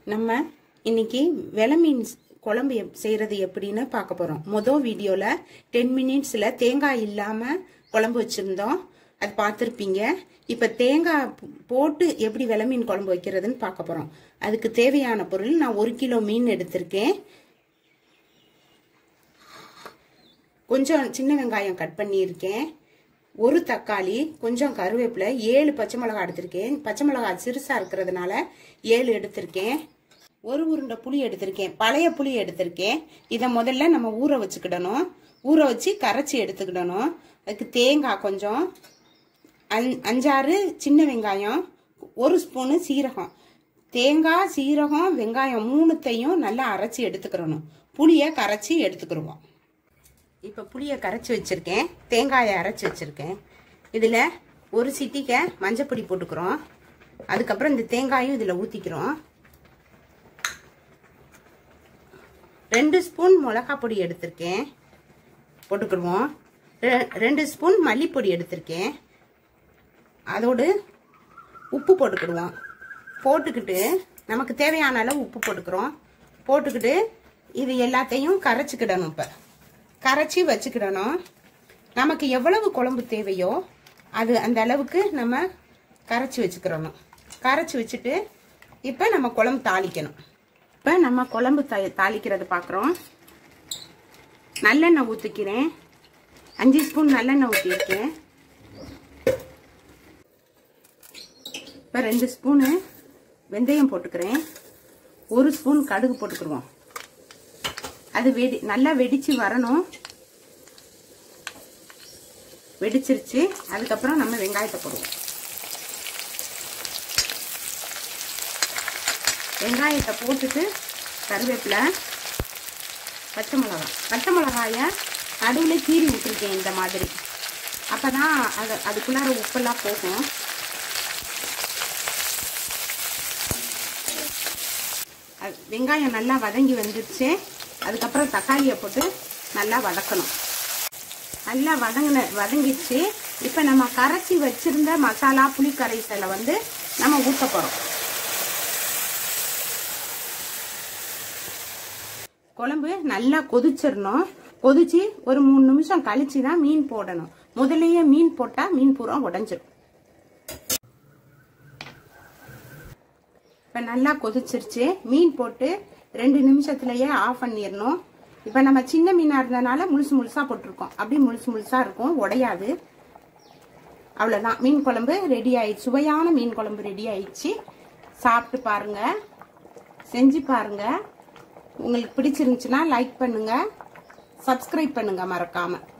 நம்ம இன்னைக்கு வெலை மீன் குழம்பு எப்- செய்யறது எப்படின்னு பார்க்க போறோம் மொதல் வீடியோல டென் மினிட்ஸ்ல தேங்காய் இல்லாம குழம்பு வச்சிருந்தோம் அது பார்த்துருப்பீங்க இப்ப தேங்காய் போ- போட்டு எப்படி வெலை மீன் குழம்பு வைக்கிறதுன்னு பார்க்க போறோம் அதுக்கு தேவையான பொருள் நான் ஒரு கிலோ மீன் எடுத்திருக்கேன் கொஞ்சம் சின்ன வெங்காயம் கட் பண்ணியிருக்கேன் ஒரு தக்காளி கொஞ்சம் கருவேப்பிலை ஏழு பச்சை மிளகாய் எடுத்திருக்கேன் பச்சை மிளகாய் சிறுசாக இருக்கிறதுனால ஏழு எடுத்திருக்கேன் ஒரு உருண்டை புளி எடுத்திருக்கேன் பழைய புளி எடுத்திருக்கேன் இதை முதல்ல நம்ம ஊற வச்சுக்கிடணும் ஊற வச்சு கரைச்சி எடுத்துக்கிடணும் அதுக்கு தேங்காய் கொஞ்சம் அஞ்- அஞ்சாறு சின்ன வெங்காயம் ஒரு ஸ்பூனு சீரகம் தேங்காய் சீரகம் வெங்காயம் மூணுத்தையும் நல்லா அரைச்சி எடுத்துக்கிறணும் புளியை கரைச்சி எடுத்துக்கிடுவோம் இப்போ புளியை கரைச்சி வச்சுருக்கேன் தேங்காயை அரைச்சி வச்சுருக்கேன் இதில் ஒரு சிட்டிக்க மஞ்சப்பொடி போட்டுக்கிறோம் அதுக்கப்புறம் இந்த தேங்காயும் இதில் ஊற்றிக்கிறோம் ரெண்டு ஸ்பூன் மிளகாய் பொடி எடுத்திருக்கேன் போட்டுக்கிடுவோம் ரெ- ரெண்டு ஸ்பூன் மல்லிப்பொடி எடுத்திருக்கேன் அதோடு உப்பு போட்டுக்கிடுவோம் போட்டுக்கிட்டு நமக்கு தேவையான அளவு உப்பு போட்டுக்கிறோம் போட்டுக்கிட்டு இது எல்லாத்தையும் கரைச்சிக்கிடணும் இப்போ கரைச்சி வச்சுக்கிடணும் நமக்கு எவ்வளவு குழம்பு தேவையோ அது அந்த அளவுக்கு நம்ம கரைச்சி வச்சுக்கிறணும் கரைச்சி வச்சுட்டு இப்போ நம்ம குழம்பு தாளிக்கணும் இப்போ நம்ம குழம்பு த தாளிக்கிறது பார்க்குறோம் நல்லெண்ணெய் ஊற்றிக்கிறேன் அஞ்சு ஸ்பூன் நல்லெண்ணெய் ஊற்றிருக்கேன் இப்போ ரெண்டு ஸ்பூனு வெந்தயம் போட்டுக்கிறேன் ஒரு ஸ்பூன் கடுகு போட்டுக்கிடுவோம் அது வெடி நல்லா வெடிச்சு வரணும் வெடிச்சிருச்சு அதுக்கப்புறம் நம்ம வெங்காயத்தை போடுவோம் வெங்காயத்தை போட்டுட்டு கருவேப்பிலை பச்சை மிளகாய் பச்சை மிளகாய நடுவில் கீறி விட்டுருக்கேன் இந்த மாதிரி அப்போ தான் அது அதுக்குள்ளார உப்பெல்லாம் போகும் அது- வெங்காயம் நல்லா வதங்கி வந்துருச்சு அதுக்கப்புறம் தக்காளியை போட்டு நல்லா வதக்கணும் நல்லா வதங்கின வதங்கிடுச்சு இப்போ நம்ம கரைச்சி வச்சிருந்த மசாலா புளி கரைசலை வந்து நம்ம ஊற்ற போகிறோம் குழம்பு நல்லா கொதிச்சிடணும் கொதிச்சு ஒரு மூணு நிமிஷம் கழிச்சு தான் மீன் போடணும் முதல்லயே மீன் போட்டால் மீன் பூரா உடஞ்சிரும் இப்போ நல்லா கொதிச்சிருச்சு மீன் போட்டு ரெண்டு நிமிஷத்துலயே ஆஃப் பண்ணிடணும் இப்போ நம்ம சின்ன மீனாக இருந்தனால முழுசு முழுசாக போட்டிருக்கோம் அப்படி முழுசு முழுசாக இருக்கும் உடையாது அவ்வளோதான் மீன் குழம்பு ரெடி ஆயிடுச்சு சுவையான மீன் குழம்பு ரெடி ஆயிடுச்சு சாப்பிட்டு பாருங்க செஞ்சு பாருங்க உங்களுக்கு பிடிச்சிருந்துச்சுன்னா லைக் பண்ணுங்க சப்ஸ்கிரைப் பண்ணுங்க மறக்காம